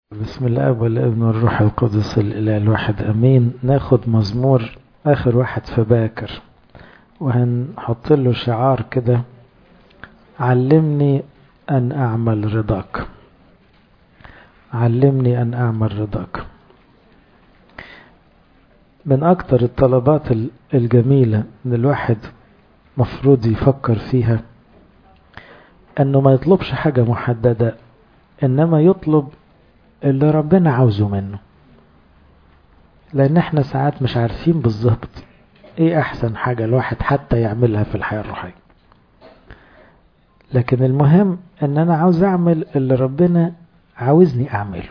بسم الله والابن والروح القدس الإله الواحد أمين ناخد مزمور آخر واحد في باكر وهنحط له شعار كده علمني أن أعمل رضاك علمني أن أعمل رضاك من أكتر الطلبات الجميلة إن الواحد مفروض يفكر فيها أنه ما يطلبش حاجة محددة إنما يطلب اللي ربنا عاوزه منه لأن احنا ساعات مش عارفين بالظبط ايه أحسن حاجة الواحد حتى يعملها في الحياة الروحية لكن المهم ان انا عاوز اعمل اللي ربنا عاوزني اعمله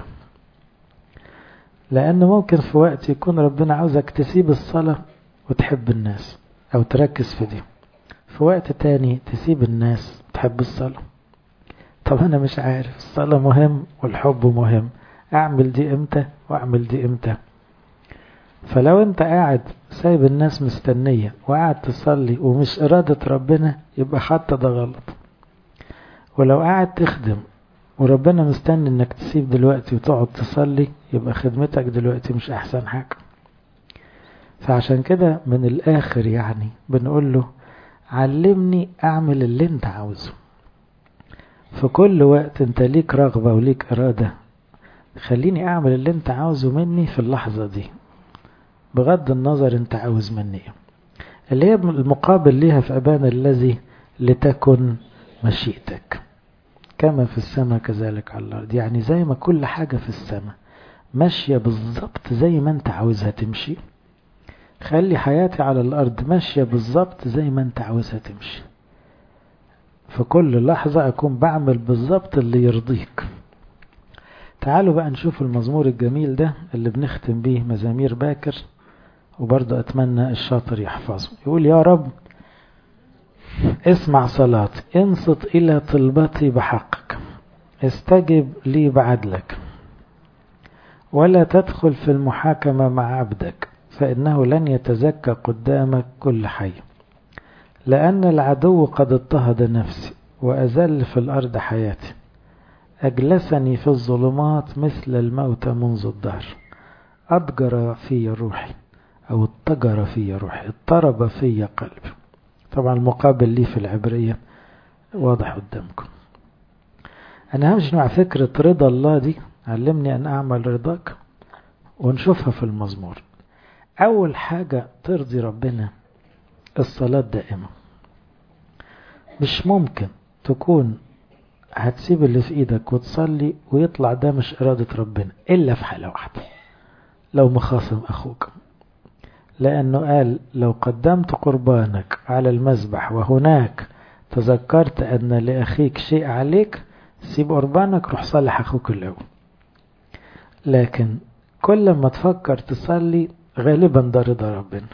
لان ممكن في وقت يكون ربنا عاوزك تسيب الصلاة وتحب الناس او تركز في دي في وقت تاني تسيب الناس وتحب الصلاة طب انا مش عارف الصلاة مهم والحب مهم اعمل دي امتى واعمل دي امتى فلو انت قاعد سايب الناس مستنية وقاعد تصلي ومش ارادة ربنا يبقى حتى ده غلط ولو قاعد تخدم وربنا مستني انك تسيب دلوقتي وتقعد تصلي يبقى خدمتك دلوقتي مش احسن حاجة فعشان كده من الاخر يعني بنقول له علمني اعمل اللي انت عاوزه في كل وقت انت ليك رغبة وليك ارادة خليني اعمل اللي انت عاوزه مني في اللحظة دي بغض النظر انت عاوز مني اللي هي المقابل ليها في ابانا الذي لتكن مشيئتك كما في السماء كذلك على الارض يعني زي ما كل حاجة في السماء ماشية بالظبط زي ما انت عاوزها تمشي خلي حياتي على الارض ماشية بالظبط زي ما انت عاوزها تمشي في كل لحظة اكون بعمل بالظبط اللي يرضيك تعالوا بقى نشوف المزمور الجميل ده اللي بنختم بيه مزامير باكر وبرضه أتمنى الشاطر يحفظه يقول يا رب اسمع صلاتي انصت إلى طلبتي بحقك استجب لي بعدلك ولا تدخل في المحاكمة مع عبدك فإنه لن يتزكى قدامك كل حي لأن العدو قد اضطهد نفسي وأزل في الأرض حياتي أجلسني في الظلمات مثل الموت منذ الدهر أضجر في روحي أو اضطجر في روحي اضطرب في قلبي طبعا المقابل لي في العبرية واضح قدامكم أنا همشي مع فكرة رضا الله دي علمني أن أعمل رضاك ونشوفها في المزمور أول حاجة ترضي ربنا الصلاة دائمة مش ممكن تكون هتسيب اللي في ايدك وتصلي ويطلع ده مش ارادة ربنا الا في حالة واحدة لو مخاصم اخوك لانه قال لو قدمت قربانك على المذبح وهناك تذكرت ان لاخيك شيء عليك سيب قربانك روح صلح اخوك الاول لكن كل ما تفكر تصلي غالبا ده رضا ربنا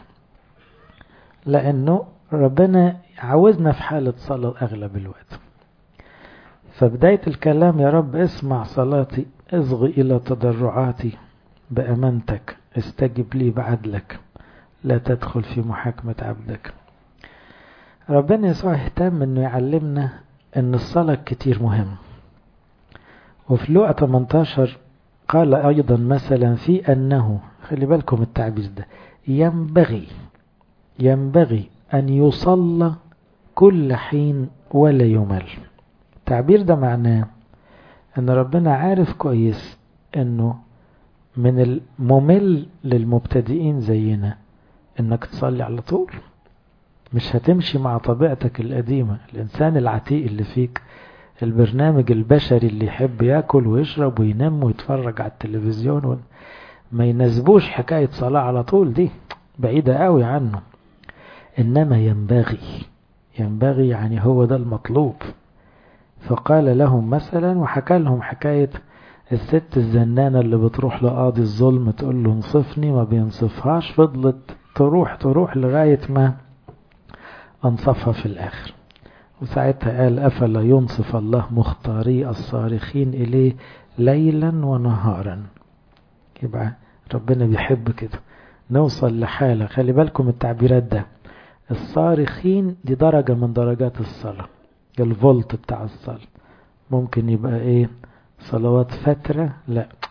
لانه ربنا عاوزنا في حالة صلاة اغلب الوقت فبداية الكلام يا رب اسمع صلاتي اصغي إلى تضرعاتي بأمانتك استجب لي بعدلك لا تدخل في محاكمة عبدك ربنا يسوع اهتم انه يعلمنا ان الصلاة كتير مهم وفي لوقا 18 قال ايضا مثلا في انه خلي بالكم التعبير ده ينبغي ينبغي ان يصلى كل حين ولا يمل التعبير ده معناه ان ربنا عارف كويس انه من الممل للمبتدئين زينا انك تصلي على طول مش هتمشي مع طبيعتك القديمة الانسان العتيق اللي فيك البرنامج البشري اللي يحب ياكل ويشرب وينام ويتفرج على التلفزيون و... ما يناسبوش حكاية صلاة على طول دي بعيدة قوي عنه انما ينبغي ينبغي يعني هو ده المطلوب فقال لهم مثلا وحكى لهم حكاية الست الزنانة اللي بتروح لقاضي الظلم تقول له انصفني ما بينصفهاش فضلت تروح تروح لغاية ما انصفها في الآخر وساعتها قال أفلا ينصف الله مختاري الصارخين إليه ليلا ونهارا يبقى ربنا بيحب كده نوصل لحالة خلي بالكم التعبيرات ده الصارخين دي درجة من درجات الصلاة الفولت بتاع الصلاة ممكن يبقى ايه صلوات فترة لا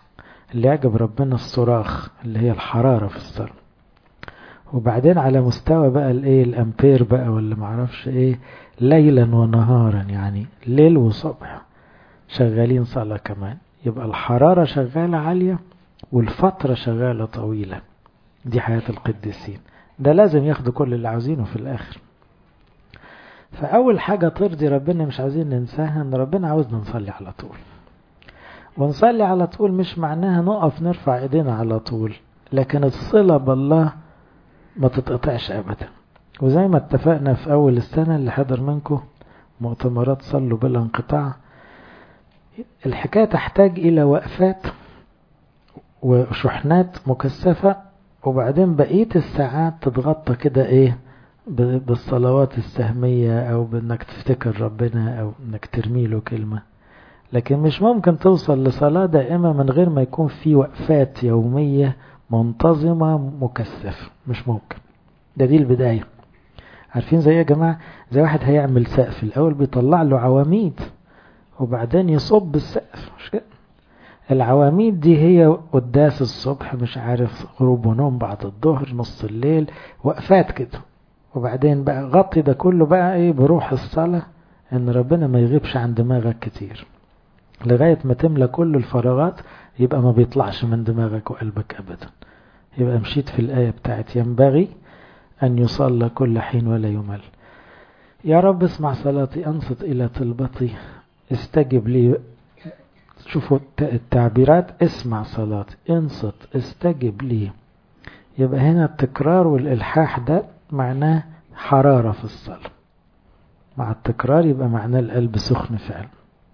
اللي يعجب ربنا الصراخ اللي هي الحرارة في الصلاة وبعدين على مستوى بقى الايه الامبير بقى ولا معرفش ايه ليلا ونهارا يعني ليل وصبح شغالين صلاة كمان يبقى الحرارة شغالة عالية والفترة شغالة طويلة دي حياة القديسين ده لازم ياخدوا كل اللي عاوزينه في الآخر فأول حاجة ترضي ربنا مش عاوزين ننساها إن ربنا عاوزنا نصلي على طول ونصلي على طول مش معناها نقف نرفع ايدينا على طول لكن الصلة بالله ما تتقطعش أبدا وزي ما اتفقنا في أول السنة اللي حضر منكم مؤتمرات صلوا بلا انقطاع الحكاية تحتاج إلى وقفات وشحنات مكثفة وبعدين بقية الساعات تتغطى كده إيه بالصلوات السهمية أو بأنك تفتكر ربنا أو أنك ترمي له كلمة لكن مش ممكن توصل لصلاة دائمة من غير ما يكون في وقفات يومية منتظمة مكثفة مش ممكن ده دي البداية عارفين زي يا جماعة زي واحد هيعمل سقف الأول بيطلع له عواميد وبعدين يصب السقف مش كده العواميد دي هي قداس الصبح مش عارف غروب ونوم بعد الظهر نص الليل وقفات كده وبعدين بقى غطي ده كله بقى ايه بروح الصلاة ان ربنا ما يغيبش عن دماغك كتير لغاية ما تملى كل الفراغات يبقى ما بيطلعش من دماغك وقلبك ابدا يبقى مشيت في الآية بتاعت ينبغي أن يصلى كل حين ولا يمل يا رب اسمع صلاتي أنصت إلى طلبتي استجب لي شوفوا التعبيرات اسمع صلاتي انصت استجب لي يبقى هنا التكرار والإلحاح ده معناه حرارة في الصلاة مع التكرار يبقى معناه القلب سخن فعلا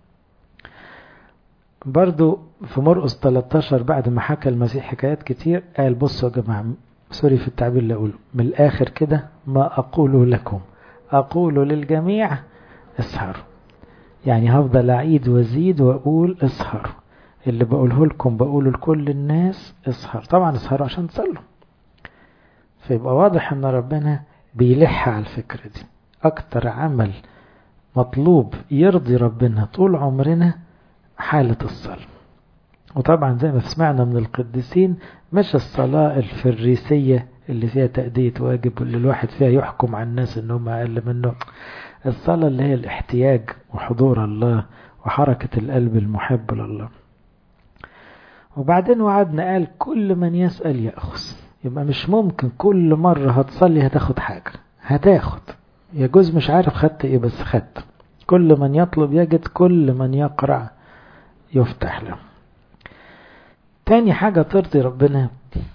برضو في مرقس 13 بعد ما حكى المسيح حكايات كتير قال بصوا يا جماعة سوري في التعبير اللي أقوله من الآخر كده ما أقول لكم أقول للجميع اسهروا يعني هفضل أعيد وأزيد وأقول اسهروا اللي بقوله لكم بقوله لكل الناس اسهر طبعا اسهروا عشان تصلوا فيبقى واضح ان ربنا بيلح على الفكرة دي اكتر عمل مطلوب يرضي ربنا طول عمرنا حالة الصلاة وطبعا زي ما سمعنا من القديسين مش الصلاة الفريسية اللي فيها تأدية واجب واللي الواحد فيها يحكم على الناس انهم اقل منه الصلاة اللي هي الاحتياج وحضور الله وحركة القلب المحب لله وبعدين وعدنا قال كل من يسأل يأخذ يبقى مش ممكن كل مرة هتصلي هتاخد حاجة هتاخد يجوز مش عارف خدت ايه بس خدت كل من يطلب يجد كل من يقرع يفتح له تاني حاجة ترضي ربنا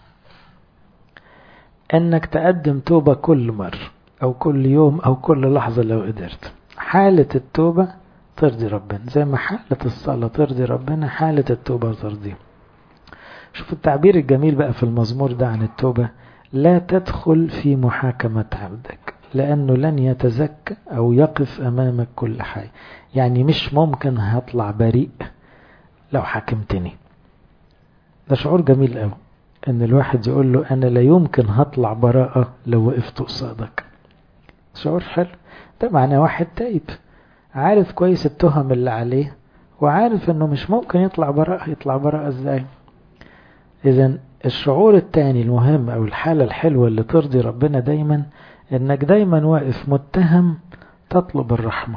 انك تقدم توبة كل مرة او كل يوم او كل لحظة لو قدرت حالة التوبة ترضي ربنا زي ما حالة الصلاة ترضي ربنا حالة التوبة ترضيه شوف التعبير الجميل بقى في المزمور ده عن التوبة لا تدخل في محاكمة عبدك لأنه لن يتزكى أو يقف أمامك كل حي يعني مش ممكن هطلع بريء لو حكمتني ده شعور جميل قوي ان الواحد يقول له انا لا يمكن هطلع براءة لو وقفت قصادك شعور حلو ده معناه واحد تايب عارف كويس التهم اللي عليه وعارف انه مش ممكن يطلع براءة يطلع براءة ازاي اذا الشعور التاني المهم او الحالة الحلوة اللي ترضي ربنا دايما انك دايما واقف متهم تطلب الرحمة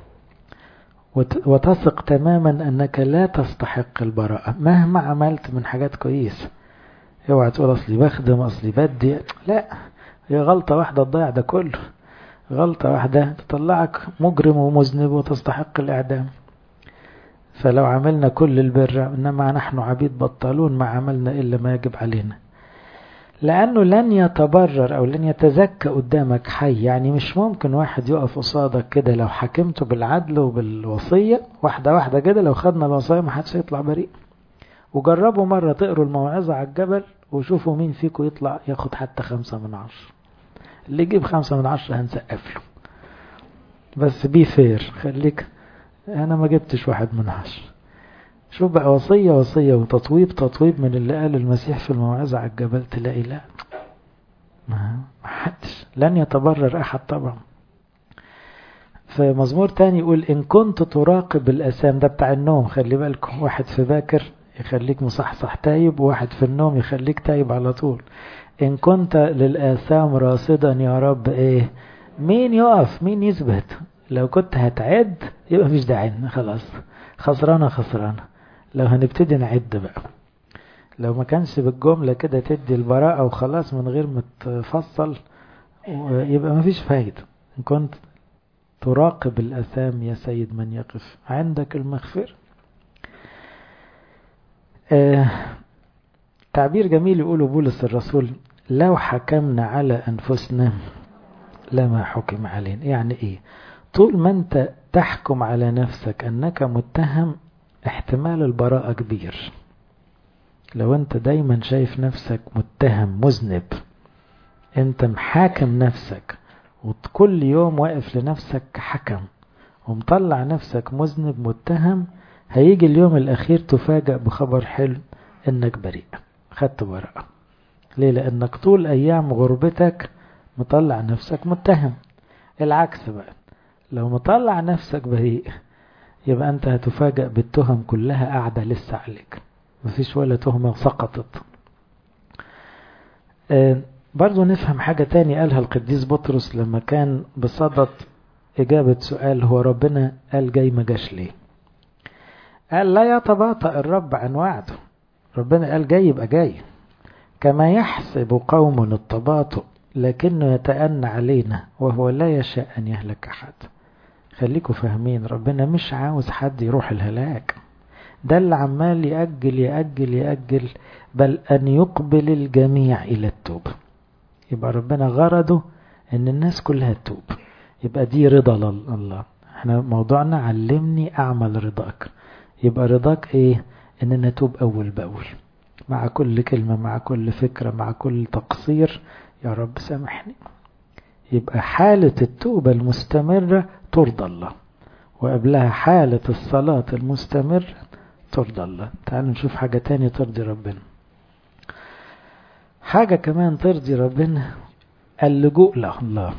وتثق تماما انك لا تستحق البراءة مهما عملت من حاجات كويسة اوعى تقول اصلي بخدم اصلي بدي لا هي غلطة واحدة تضيع ده كله غلطة واحدة تطلعك مجرم ومذنب وتستحق الإعدام فلو عملنا كل البر إنما نحن عبيد بطالون ما عملنا إلا ما يجب علينا لأنه لن يتبرر أو لن يتزكى قدامك حي يعني مش ممكن واحد يقف قصادك كده لو حكمته بالعدل وبالوصية واحدة واحدة كده لو خدنا الوصية ما حدش يطلع بريء وجربوا مرة تقروا الموعظة على الجبل وشوفوا مين فيكم يطلع ياخد حتى خمسة من عشرة اللي يجيب خمسة من عشرة هنسقف له بس بي فير خليك انا ما جبتش واحد من عشرة شوف بقى وصية وصية وتطويب تطويب من اللي قال المسيح في الموعظة على الجبل تلاقي لا ما حدش لن يتبرر احد طبعا في مزمور تاني يقول ان كنت تراقب الاسام ده بتاع النوم خلي بالكم واحد في باكر يخليك مصحصح تايب وواحد في النوم يخليك تايب على طول إن كنت للآثام راصدا يا رب إيه مين يقف مين يثبت لو كنت هتعد يبقى مفيش داعي خلاص خسرانة خسرانة لو هنبتدي نعد بقى لو ما كانش بالجملة كده تدي البراءة وخلاص من غير ما تفصل يبقى مفيش فايدة إن كنت تراقب الأثام يا سيد من يقف عندك المغفر آه تعبير جميل يقوله بولس الرسول لو حكمنا على أنفسنا لما حكم علينا يعني إيه طول ما أنت تحكم على نفسك أنك متهم احتمال البراءة كبير لو أنت دايما شايف نفسك متهم مذنب أنت محاكم نفسك وكل يوم واقف لنفسك حكم ومطلع نفسك مذنب متهم هيجي اليوم الأخير تفاجأ بخبر حلو إنك بريء خدت براءة ليه لأنك طول أيام غربتك مطلع نفسك متهم العكس بقى لو مطلع نفسك بريء يبقى أنت هتفاجأ بالتهم كلها قاعدة لسه عليك مفيش ولا تهمة سقطت آه برضو نفهم حاجة تاني قالها القديس بطرس لما كان بصدد إجابة سؤال هو ربنا قال جاي ما جاش ليه قال لا يتباطأ الرب عن وعده ربنا قال جاي يبقى جاي كما يحسب قوم التباطؤ لكنه يتأنى علينا وهو لا يشاء أن يهلك أحد خليكم فاهمين ربنا مش عاوز حد يروح الهلاك ده اللي عمال يأجل يأجل يأجل بل أن يقبل الجميع إلى التوبة يبقى ربنا غرضه أن الناس كلها تتوب يبقى دي رضا الله احنا موضوعنا علمني أعمل رضاك يبقى رضاك ايه ان نتوب اول باول مع كل كلمة مع كل فكرة مع كل تقصير يا رب سامحني يبقى حالة التوبة المستمرة ترضى الله وقبلها حالة الصلاة المستمرة ترضى الله تعالوا نشوف حاجة تانية ترضي ربنا حاجة كمان ترضي ربنا اللجوء لله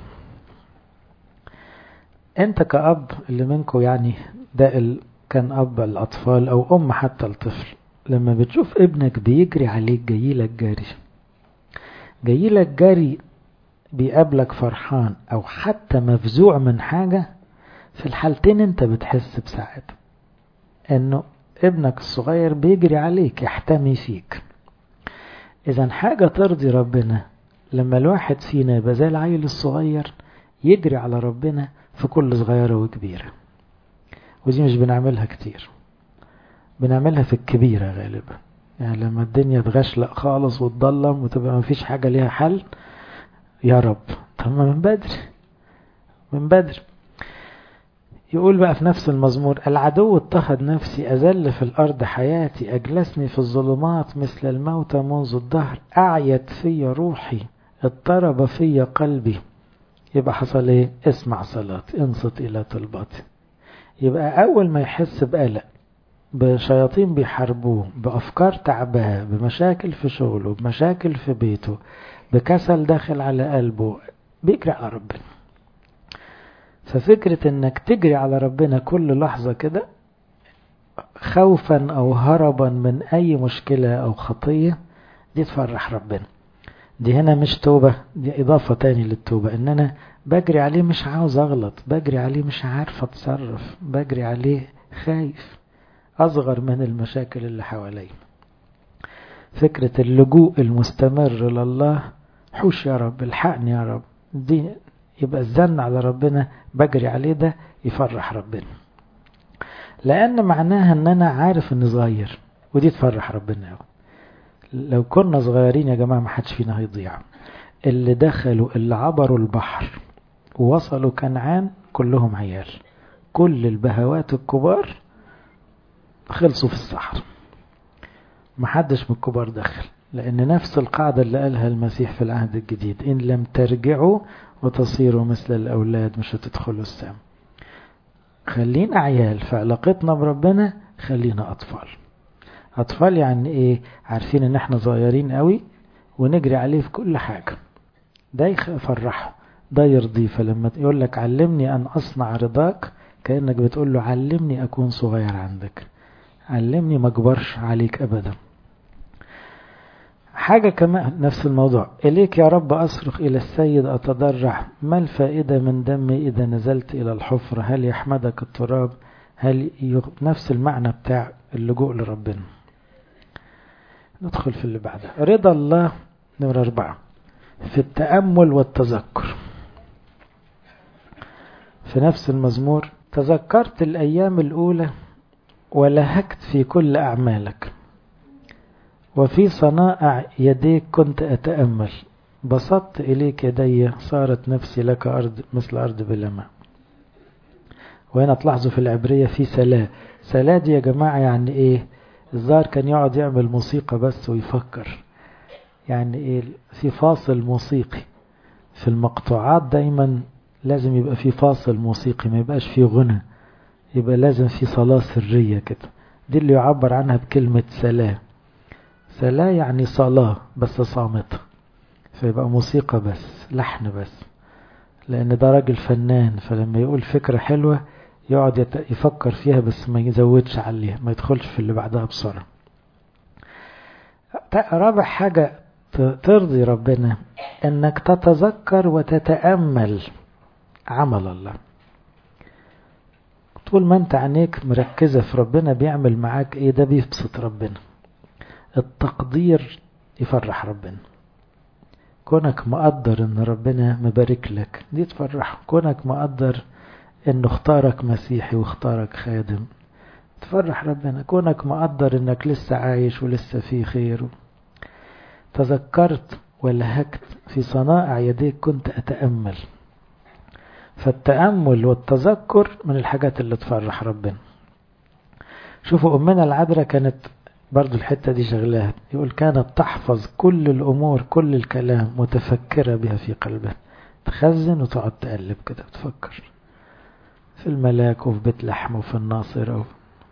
انت كأب اللي منكم يعني ده كان أب الأطفال أو أم حتى الطفل لما بتشوف ابنك بيجري عليك جايلك جري جايلك جري بيقابلك فرحان أو حتى مفزوع من حاجة في الحالتين انت بتحس بسعادة انه ابنك الصغير بيجري عليك يحتمي فيك اذا حاجة ترضي ربنا لما الواحد فينا يبقى زي العيل الصغير يجري على ربنا في كل صغيرة وكبيرة ودي مش بنعملها كتير بنعملها في الكبيرة غالبا يعني لما الدنيا تغشلق خالص وتضلم وتبقى مفيش حاجة ليها حل يا رب طب من بدري من بدري يقول بقى في نفس المزمور العدو اضطهد نفسي أذل في الأرض حياتي أجلسني في الظلمات مثل الموت منذ الدهر أعيت في روحي اضطرب في قلبي يبقى حصل ايه اسمع صلاتي انصت إلى طلباتي يبقى أول ما يحس بقلق بشياطين بيحاربوه بأفكار تعباه بمشاكل في شغله بمشاكل في بيته بكسل داخل على قلبه بيجري على ربنا ففكرة انك تجري على ربنا كل لحظة كده خوفا او هربا من اي مشكلة او خطية دي تفرح ربنا دي هنا مش توبة دي اضافة تاني للتوبة ان انا بجري عليه مش عاوز اغلط بجري عليه مش عارف اتصرف بجري عليه خايف اصغر من المشاكل اللي حواليا فكرة اللجوء المستمر لله حوش يا رب الحقني يا رب دي يبقى الزن على ربنا بجري عليه ده يفرح ربنا لأن معناها ان انا عارف اني صغير ودي تفرح ربنا قوي لو كنا صغيرين يا جماعة ما حدش فينا هيضيع اللي دخلوا اللي عبروا البحر ووصلوا كنعان كلهم عيال كل البهوات الكبار خلصوا في الصحراء محدش من الكبار دخل لأن نفس القاعدة اللي قالها المسيح في العهد الجديد إن لم ترجعوا وتصيروا مثل الأولاد مش هتدخلوا السام خلينا عيال في علاقتنا بربنا خلينا أطفال أطفال يعني إيه عارفين إن إحنا صغيرين قوي ونجري عليه في كل حاجة ده يفرحه ده يرضيه فلما يقول لك علمني أن أصنع رضاك كأنك بتقول له علمني أكون صغير عندك علمني ما اكبرش عليك ابدا حاجة كمان نفس الموضوع إليك يا رب أصرخ إلى السيد أتضرع ما الفائدة من دمي إذا نزلت إلى الحفرة هل يحمدك التراب هل يغ... نفس المعنى بتاع اللجوء لربنا ندخل في اللي بعده رضا الله نمرة أربعة في التأمل والتذكر في نفس المزمور تذكرت الأيام الأولى ولهكت في كل أعمالك وفي صنائع يديك كنت أتأمل بسطت إليك يدي صارت نفسي لك أرض مثل أرض بلا ماء وهنا تلاحظوا في العبرية في سلاة سلاة دي يا جماعة يعني إيه الظاهر كان يقعد يعمل موسيقى بس ويفكر يعني إيه في فاصل موسيقي في المقطوعات دايما لازم يبقى في فاصل موسيقي ما يبقاش في غنى يبقى لازم في صلاة سرية كده دي اللي يعبر عنها بكلمة سلاه سلا يعني صلاة بس صامتة فيبقى موسيقى بس لحن بس لأن ده راجل فنان فلما يقول فكرة حلوة يقعد يفكر فيها بس ما يزودش عليها ما يدخلش في اللي بعدها بسرعة رابع حاجة ترضي ربنا انك تتذكر وتتأمل عمل الله طول ما انت عينيك مركزة في ربنا بيعمل معاك ايه ده بيبسط ربنا التقدير يفرح ربنا كونك مقدر ان ربنا مبارك لك دي تفرح كونك مقدر انه اختارك مسيحي واختارك خادم تفرح ربنا كونك مقدر انك لسه عايش ولسه في خير تذكرت ولهكت في صنائع يديك كنت أتأمل فالتأمل والتذكر من الحاجات اللي تفرح ربنا شوفوا أمنا العذراء كانت برضو الحتة دي شغلاها يقول كانت تحفظ كل الأمور كل الكلام متفكرة بها في قلبها تخزن وتقعد تقلب كده تفكر في الملاك وفي بيت لحم وفي الناصرة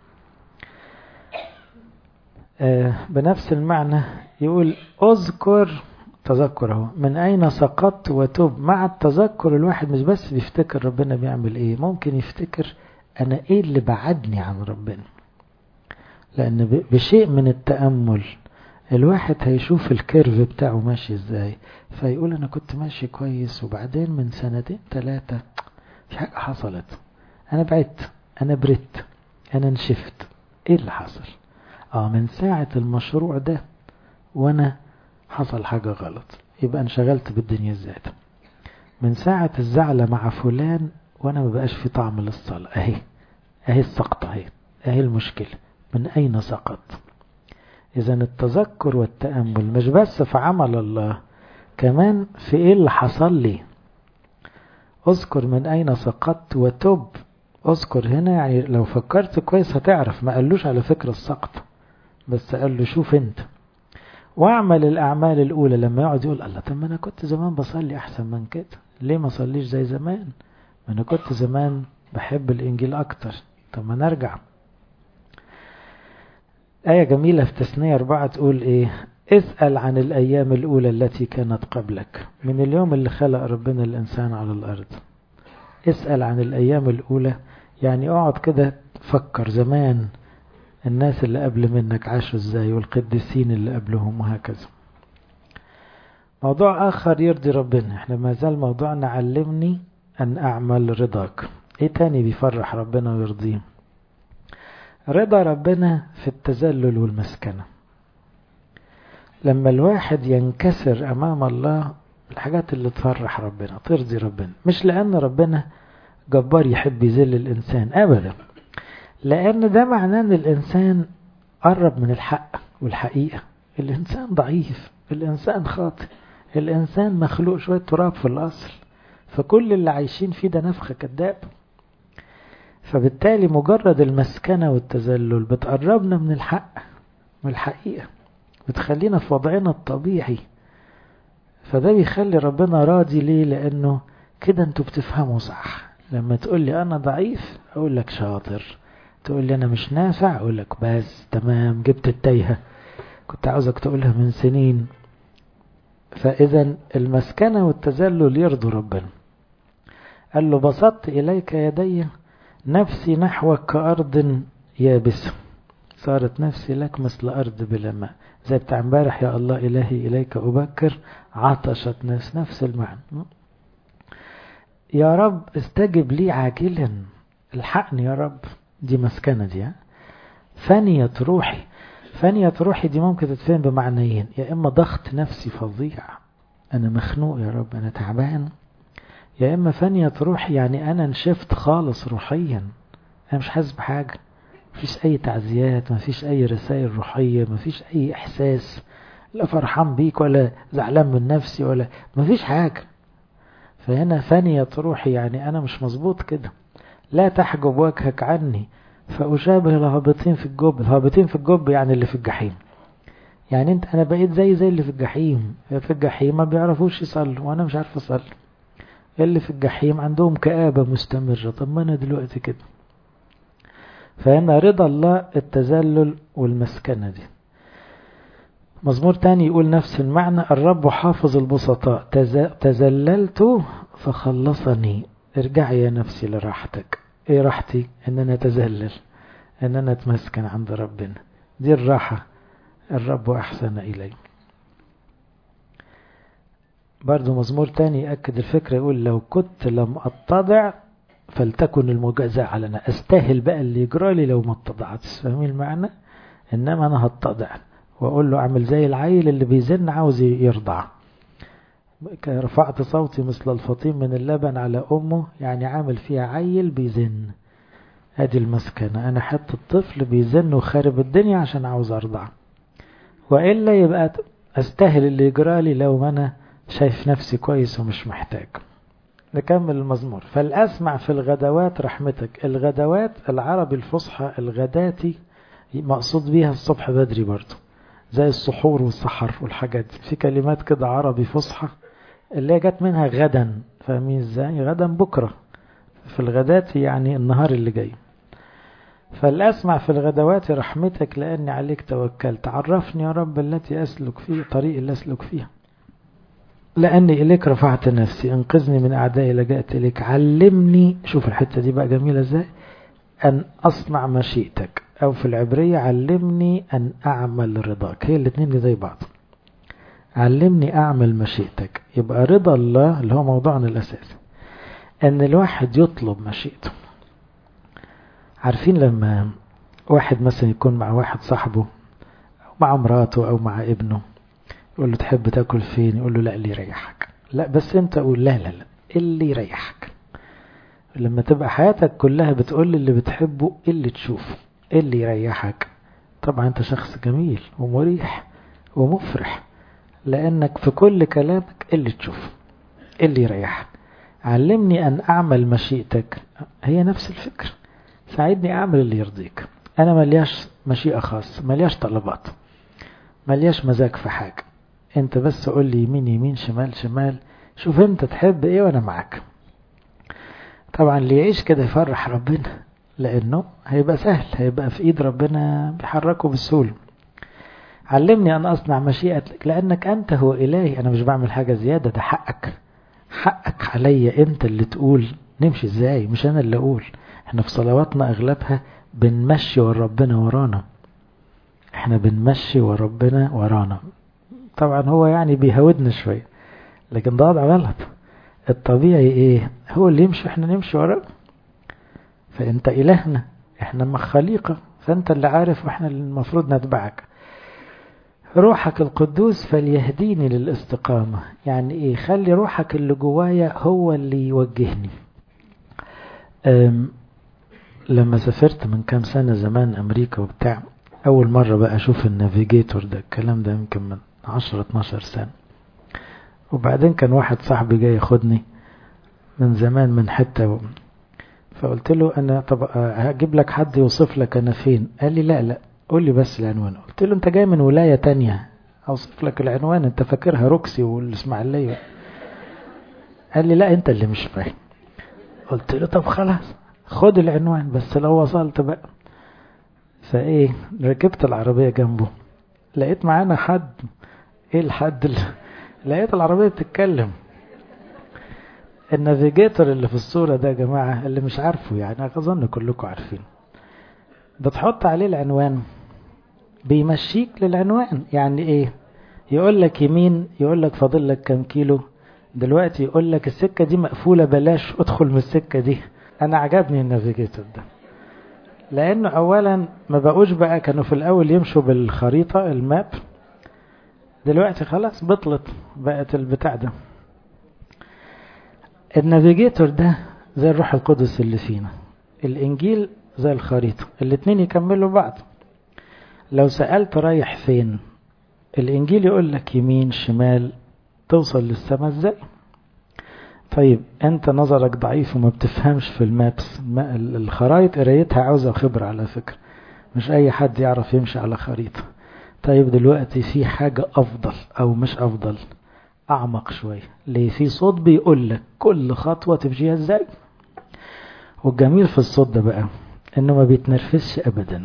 آه بنفس المعنى يقول اذكر تذكر اهو من اين سقطت وتوب مع التذكر الواحد مش بس بيفتكر ربنا بيعمل ايه ممكن يفتكر انا ايه اللي بعدني عن ربنا لان بشيء من التأمل الواحد هيشوف الكيرف بتاعه ماشي ازاي فيقول انا كنت ماشي كويس وبعدين من سنتين ثلاثة في حاجة حصلت انا بعدت انا بريت انا نشفت ايه اللي حصل اه من ساعة المشروع ده وانا حصل حاجة غلط يبقى انشغلت بالدنيا الزيادة من ساعة الزعلة مع فلان وانا مبقاش في طعم للصلاة اهي اهي السقطة اهي اهي المشكلة من اين سقط اذا التذكر والتأمل مش بس في عمل الله كمان في ايه اللي حصل لي اذكر من اين سقطت وتب اذكر هنا يعني لو فكرت كويس هتعرف ما قالوش على فكرة السقط بس قال له شوف انت واعمل الاعمال الاولى لما يقعد يقول الله طب ما انا كنت زمان بصلي احسن من كده ليه ما صليش زي زمان ما انا كنت زمان بحب الانجيل اكتر طب ما نرجع آية جميلة في تثنية أربعة تقول إيه اسأل عن الأيام الأولى التي كانت قبلك من اليوم اللي خلق ربنا الإنسان على الأرض اسأل عن الأيام الأولى يعني اقعد كده فكر زمان الناس اللي قبل منك عاشوا ازاي والقديسين اللي قبلهم وهكذا موضوع آخر يرضي ربنا احنا ما زال موضوعنا علمني أن أعمل رضاك ايه تاني بيفرح ربنا ويرضيه رضا ربنا في التذلل والمسكنة لما الواحد ينكسر أمام الله الحاجات اللي تفرح ربنا ترضي ربنا مش لأن ربنا جبار يحب يذل الإنسان أبدا لأن ده معناه أن الإنسان قرب من الحق والحقيقة الإنسان ضعيف الإنسان خاطئ الإنسان مخلوق شوية تراب في الأصل فكل اللي عايشين فيه ده نفخة كذاب فبالتالي مجرد المسكنة والتذلل بتقربنا من الحق والحقيقة بتخلينا في وضعنا الطبيعي فده بيخلي ربنا راضي ليه لأنه كده انتوا بتفهموا صح لما تقول لي أنا ضعيف أقول لك شاطر تقول لي أنا مش نافع أقول لك بس تمام جبت التايهة كنت عاوزك تقولها من سنين فإذا المسكنة والتذلل يرضوا ربنا قال له بسطت إليك يدي نفسي نحوك كأرض يابسة صارت نفسي لك مثل أرض بلا ماء زي بتاع امبارح يا الله إلهي إليك أبكر عطشت نفس نفس المعنى يا رب استجب لي عاجلا الحقني يا رب دي مسكنة دي فانية روحي فانية روحي دي ممكن تتفهم بمعنيين يا إما ضغط نفسي فظيع أنا مخنوق يا رب أنا تعبان يا إما فانية روحي يعني أنا نشفت خالص روحيا أنا مش حاسس بحاجة مفيش أي تعزيات مفيش أي رسائل روحية مفيش أي إحساس لا فرحان بيك ولا زعلان من نفسي ولا مفيش حاجة فهنا فانية روحي يعني أنا مش مظبوط كده لا تحجب وجهك عني فأشابه الهابطين في الجب الهابطين في الجب يعني اللي في الجحيم يعني انت انا بقيت زي زي اللي في الجحيم في الجحيم ما بيعرفوش يصلوا وانا مش عارف اصلي اللي في الجحيم عندهم كآبة مستمرة طب ما انا دلوقتي كده فهنا رضا الله التذلل والمسكنة دي مزمور تاني يقول نفس المعنى الرب حافظ البسطاء تذللت فخلصني ارجعي يا نفسي لراحتك ايه راحتي ان انا اتذلل ان انا اتمسكن عند ربنا دي الراحة الرب احسن الي برضو مزمور تاني يأكد الفكرة يقول لو كنت لم اتضع فلتكن المجازاة علينا استاهل بقى اللي يجرالي لو ما اتضعتش فاهمين المعنى انما انا هتضع واقول له اعمل زي العيل اللي بيزن عاوز يرضع رفعت صوتي مثل الفطيم من اللبن على امه يعني عامل فيها عيل بيزن ادي المسكنة انا حتى الطفل بيزن وخارب الدنيا عشان عاوز ارضع والا يبقى استاهل اللي يجرالي لو ما انا شايف نفسي كويس ومش محتاج نكمل المزمور فالأسمع في الغدوات رحمتك الغدوات العربي الفصحى الغداتي مقصود بيها الصبح بدري برضو زي السحور والسحر والحاجات دي في كلمات كده عربي فصحى اللي جت منها غدا فاهمين ازاي غدا بكرة في الغدات يعني النهار اللي جاي فالأسمع في الغدوات رحمتك لأني عليك توكلت عرفني يا رب التي أسلك فيه طريق اللي أسلك فيها لأني إليك رفعت نفسي انقذني من أعدائي لجأت إليك علمني شوف الحتة دي بقى جميلة ازاي أن أصنع مشيئتك أو في العبرية علمني أن أعمل رضاك هي الاثنين زي بعض علمني أعمل مشيئتك يبقى رضا الله اللي هو موضوعنا الأساسي أن الواحد يطلب مشيئته عارفين لما واحد مثلا يكون مع واحد صاحبه أو مع مراته أو مع ابنه يقول له تحب تاكل فين يقول له لا اللي يريحك لا بس انت قول لا لا لا اللي يريحك لما تبقى حياتك كلها بتقول اللي بتحبه اللي تشوفه اللي يريحك طبعا انت شخص جميل ومريح ومفرح لانك في كل كلامك اللي تشوفه اللي يريحك علمني ان اعمل مشيئتك هي نفس الفكرة ساعدني اعمل اللي يرضيك انا ملياش مشيئة خاصة ملياش طلبات ملياش مزاج في حاجة انت بس قول لي يمين يمين شمال شمال شوف انت تحب ايه وانا معاك طبعا اللي يعيش كده يفرح ربنا لانه هيبقى سهل هيبقى في ايد ربنا بيحركه بسهولة علمني ان اصنع مشيئتك لانك انت هو الهي انا مش بعمل حاجة زيادة ده حقك حقك عليا انت اللي تقول نمشي ازاي مش انا اللي اقول احنا في صلواتنا اغلبها بنمشي وربنا ورانا احنا بنمشي وربنا ورانا طبعا هو يعني بيهودنا شوية لكن ده وضع غلط الطبيعي ايه هو اللي يمشي احنا نمشي وراه فانت الهنا احنا مخليقة فانت اللي عارف واحنا اللي المفروض نتبعك روحك القدوس فليهديني للاستقامة يعني ايه خلي روحك اللي جوايا هو اللي يوجهني لما سافرت من كام سنة زمان امريكا وبتاع اول مرة بقى اشوف النافيجيتور ده الكلام ده يمكن من 10 12 سنة وبعدين كان واحد صاحبي جاي ياخدني من زمان من حتة و... فقلت له انا طب هجيب لك حد يوصف لك انا فين قال لي لا لا قول لي بس العنوان قلت له انت جاي من ولاية تانية اوصف لك العنوان انت فاكرها روكسي والاسماعيلية قال لي لا انت اللي مش فاهم قلت له طب خلاص خد العنوان بس لو وصلت بقى فايه ركبت العربية جنبه لقيت معانا حد ايه الحد اللي لقيت العربية بتتكلم النافيجيتور اللي في الصورة ده يا جماعة اللي مش عارفه يعني أظن كلكم عارفين بتحط عليه العنوان بيمشيك للعنوان يعني ايه يقول لك يمين يقول لك فاضل لك كام كيلو دلوقتي يقول لك السكة دي مقفولة بلاش ادخل من السكة دي انا عجبني النافيجيتور ده لانه اولا ما بقوش بقى كانوا في الاول يمشوا بالخريطة الماب دلوقتي خلاص بطلت بقت البتاع ده النافيجيتور ده زي الروح القدس اللي فينا الانجيل زي الخريطة الاتنين يكملوا بعض لو سألت رايح فين الانجيل يقول لك يمين شمال توصل للسماء ازاي طيب انت نظرك ضعيف وما بتفهمش في المابس الخرايط قرايتها عاوزة خبرة على فكرة مش اي حد يعرف يمشي على خريطة طيب دلوقتي في حاجة افضل او مش افضل اعمق شوية ليه في صوت بيقول لك كل خطوة تمشيها ازاي والجميل في الصوت ده بقى انه ما بيتنرفزش ابدا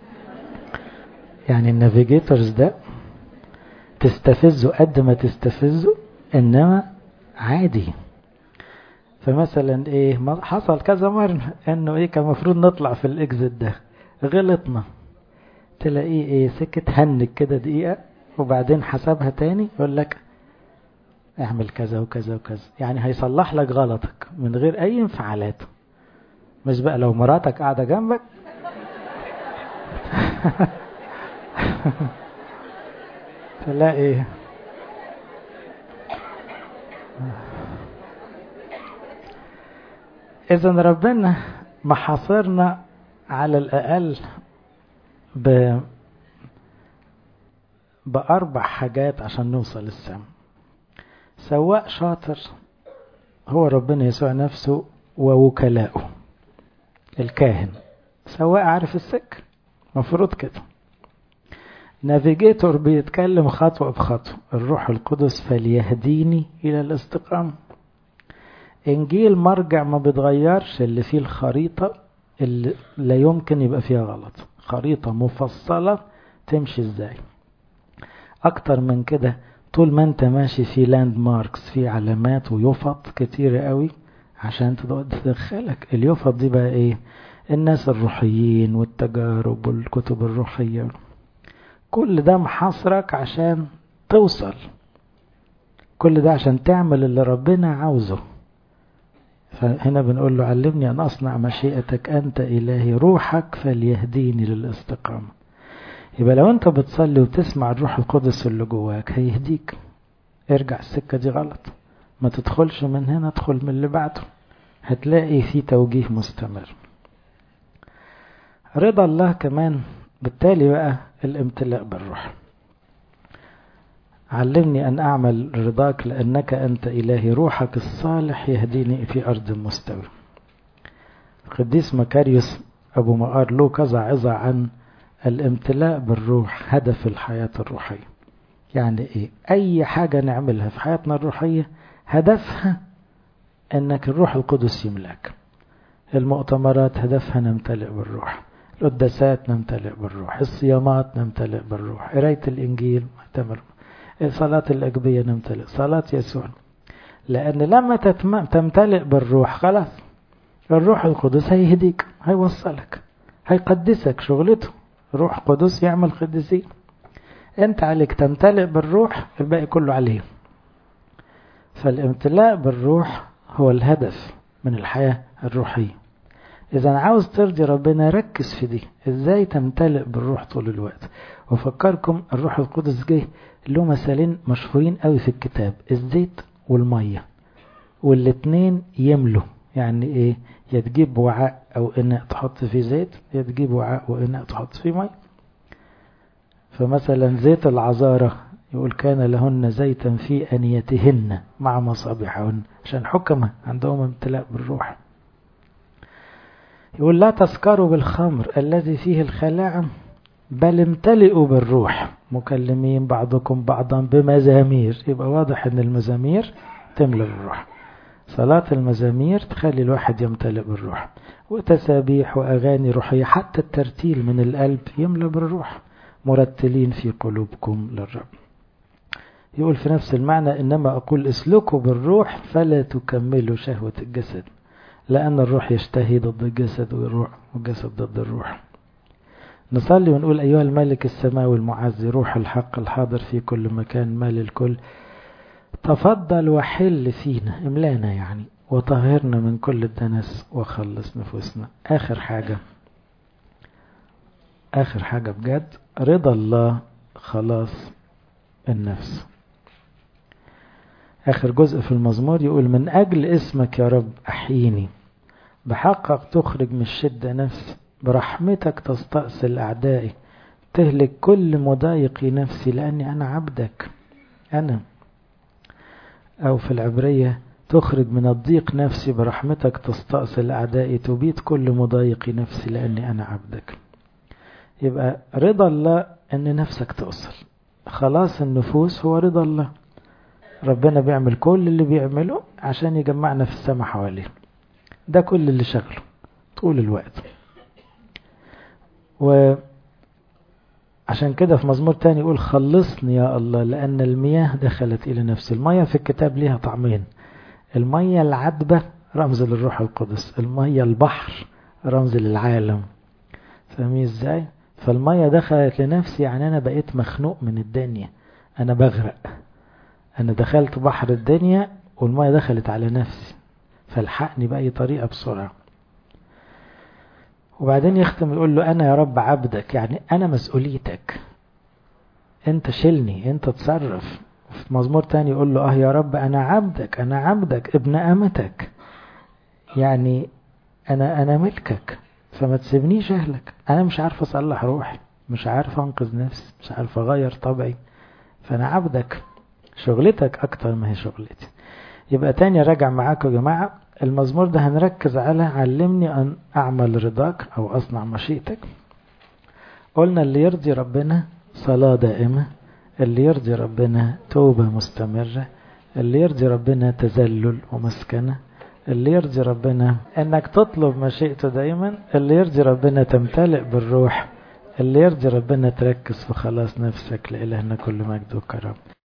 يعني النافيجيتورز ده تستفزه قد ما تستفزه انما عادي فمثلا ايه حصل كذا مرة انه ايه كان المفروض نطلع في الاكزit ده غلطنا تلاقيه ايه سكت هنك كده دقيقة وبعدين حسبها تاني يقول لك اعمل كذا وكذا وكذا يعني هيصلح لك غلطك من غير اي انفعالات مش بقى لو مراتك قاعدة جنبك تلاقي إذا ربنا محاصرنا على الأقل ب بأربع حاجات عشان نوصل للسما سواء شاطر هو ربنا يسوع نفسه ووكلاؤه الكاهن سواء عارف السكة مفروض كده نافيجيتور بيتكلم خطوة بخطوة الروح القدس فليهديني إلى الاستقامة إنجيل مرجع ما بيتغيرش اللي فيه الخريطة اللي لا يمكن يبقى فيها غلط خريطة مفصلة تمشي ازاي أكتر من كده طول ما انت ماشي في لاند ماركس في علامات ويفط كتيرة قوي عشان تدخلك اليفط دي بقى ايه الناس الروحيين والتجارب والكتب الروحية كل ده محاصرك عشان توصل كل ده عشان تعمل اللي ربنا عاوزه فهنا بنقول له علمني أن أصنع مشيئتك أنت إلهي روحك فليهديني للاستقامة يبقى لو أنت بتصلي وتسمع الروح القدس اللي جواك هيهديك ارجع السكة دي غلط ما تدخلش من هنا ادخل من اللي بعده هتلاقي في توجيه مستمر رضا الله كمان بالتالي بقى الامتلاء بالروح علمني أن أعمل رضاك لأنك أنت إلهي روحك الصالح يهديني في أرض مستوى القديس مكاريوس أبو مقار له كذا عظة عن الامتلاء بالروح هدف الحياة الروحية يعني إيه أي حاجة نعملها في حياتنا الروحية هدفها أنك الروح القدس يملاك المؤتمرات هدفها نمتلئ بالروح القداسات نمتلئ بالروح الصيامات نمتلئ بالروح قراية الإنجيل نمتلئ صلاة الأجبية نمتلئ صلاة يسوع لأن لما تمتلئ بالروح خلاص الروح القدس هيهديك هيوصلك هيقدسك شغلته روح قدس يعمل قدسين انت عليك تمتلئ بالروح الباقي كله عليه فالامتلاء بالروح هو الهدف من الحياة الروحية إذا عاوز ترضي ربنا ركز في دي إزاي تمتلئ بالروح طول الوقت وفكركم الروح القدس جه له مثالين مشهورين قوي في الكتاب الزيت والمية والاتنين يملوا يعني ايه يا تجيب وعاء او اناء تحط فيه زيت يا تجيب وعاء واناء تحط فيه مية فمثلا زيت العذارة يقول كان لهن زيتا في أنيتهن مع مصابيحهن عشان حكمة عندهم امتلاء بالروح يقول لا تسكروا بالخمر الذي فيه الخلاعة بل امتلئوا بالروح مكلمين بعضكم بعضا بمزامير يبقى واضح ان المزامير تملأ بالروح صلاة المزامير تخلي الواحد يمتلئ بالروح وتسابيح وأغاني روحية حتى الترتيل من القلب يملأ بالروح مرتلين في قلوبكم للرب يقول في نفس المعنى إنما أقول اسلكوا بالروح فلا تكملوا شهوة الجسد لأن الروح يشتهي ضد الجسد والروح والجسد ضد الروح نصلي ونقول أيها الملك السماوي المعزي روح الحق الحاضر في كل مكان مال الكل تفضل وحل فينا املانا يعني وطهرنا من كل الدنس وخلص نفوسنا آخر حاجة آخر حاجة بجد رضا الله خلاص النفس آخر جزء في المزمور يقول من أجل اسمك يا رب أحييني بحقك تخرج من الشدة نفسي برحمتك تستأصل أعدائي تهلك كل مضايقي نفسي لأني أنا عبدك أنا أو في العبرية تخرج من الضيق نفسي برحمتك تستأصل أعدائي تبيد كل مضايقي نفسي لأني أنا عبدك يبقى رضا الله أن نفسك توصل خلاص النفوس هو رضا الله ربنا بيعمل كل اللي بيعمله عشان يجمعنا في السماء حواليه ده كل اللي شغله طول الوقت وعشان كده في مزمور تاني يقول خلصني يا الله لأن المياه دخلت إلى نفسي المياه في الكتاب ليها طعمين المياه العذبة رمز للروح القدس المياه البحر رمز للعالم فاهمين ازاي فالمية دخلت لنفسي يعني أنا بقيت مخنوق من الدنيا أنا بغرق أنا دخلت بحر الدنيا والمية دخلت على نفسي فالحقني بأي طريقة بسرعة وبعدين يختم يقول له أنا يا رب عبدك يعني أنا مسؤوليتك أنت شلني أنت تصرف في مزمور تاني يقول له أه يا رب أنا عبدك أنا عبدك ابن أمتك يعني أنا أنا ملكك فما تسيبنيش أهلك أنا مش عارف أصلح روحي مش عارف أنقذ نفسي مش عارف أغير طبعي فأنا عبدك شغلتك أكتر ما هي شغلتي يبقى تاني راجع معاكم يا جماعة المزمور ده هنركز على علمني أن أعمل رضاك أو أصنع مشيئتك قلنا اللي يرضي ربنا صلاة دائمة اللي يرضي ربنا توبة مستمرة اللي يرضي ربنا تذلل ومسكنة اللي يرضي ربنا انك تطلب مشيئته دايما اللي يرضي ربنا تمتلئ بالروح اللي يرضي ربنا تركز في خلاص نفسك لإلهنا كل مجد وكرم